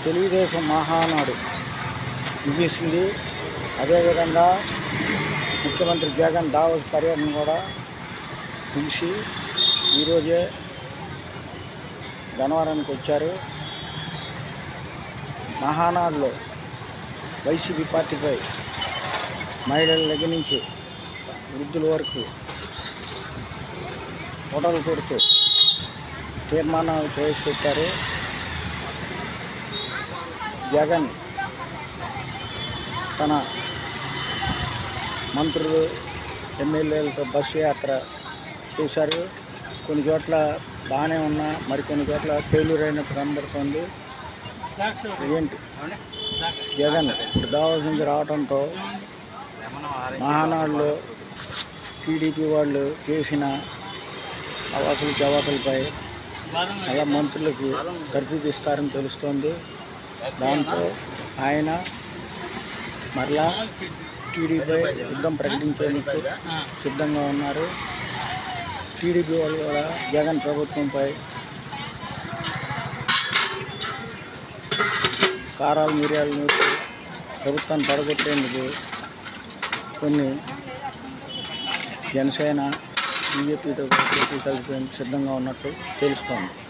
తెలుగుదేశం మహానాడు ముగిసింది అదేవిధంగా ముఖ్యమంత్రి జగన్ దావోస్ పర్యటన కూడా ముగిసి ఈరోజే గన్నవరానికి వచ్చారు మహానాడులో వైసీపీ పార్టీపై మహిళల దగ్గర నుంచి వృద్ధుల వరకు ఫోటోలు కొడుతూ తీర్మానాలు ప్రవేశపెట్టారు జగన్ తన మంత్రులు ఎమ్మెల్యేలతో బస్సు యాత్ర చేశారు కొన్ని చోట్ల బాగానే ఉన్నా మరికొన్ని చోట్ల ఫెయిల్యూర్ అయినట్టు కనబడుతుంది ఏంటి జగన్ ఇప్పుడు దావాస్ నుంచి రావడంతో మహానాడులో టీడీపీ వాళ్ళు చేసిన అవాకులు చవాకులపై అలా మంత్రులకి కర్ఫ్యూ ఇస్తారని తెలుస్తోంది దాంతో ఆయన మరలా టీడీపై యుద్ధం ప్రకటించేందుకు సిద్ధంగా ఉన్నారు టీడీపీ వాళ్ళు కూడా జగన్ ప్రభుత్వంపై కారాలు మిరియాలు నూరి ప్రభుత్వాన్ని పడగొట్టేందుకు కొన్ని జనసేన బీజేపీతో కలిపి సిద్ధంగా ఉన్నట్టు తెలుస్తోంది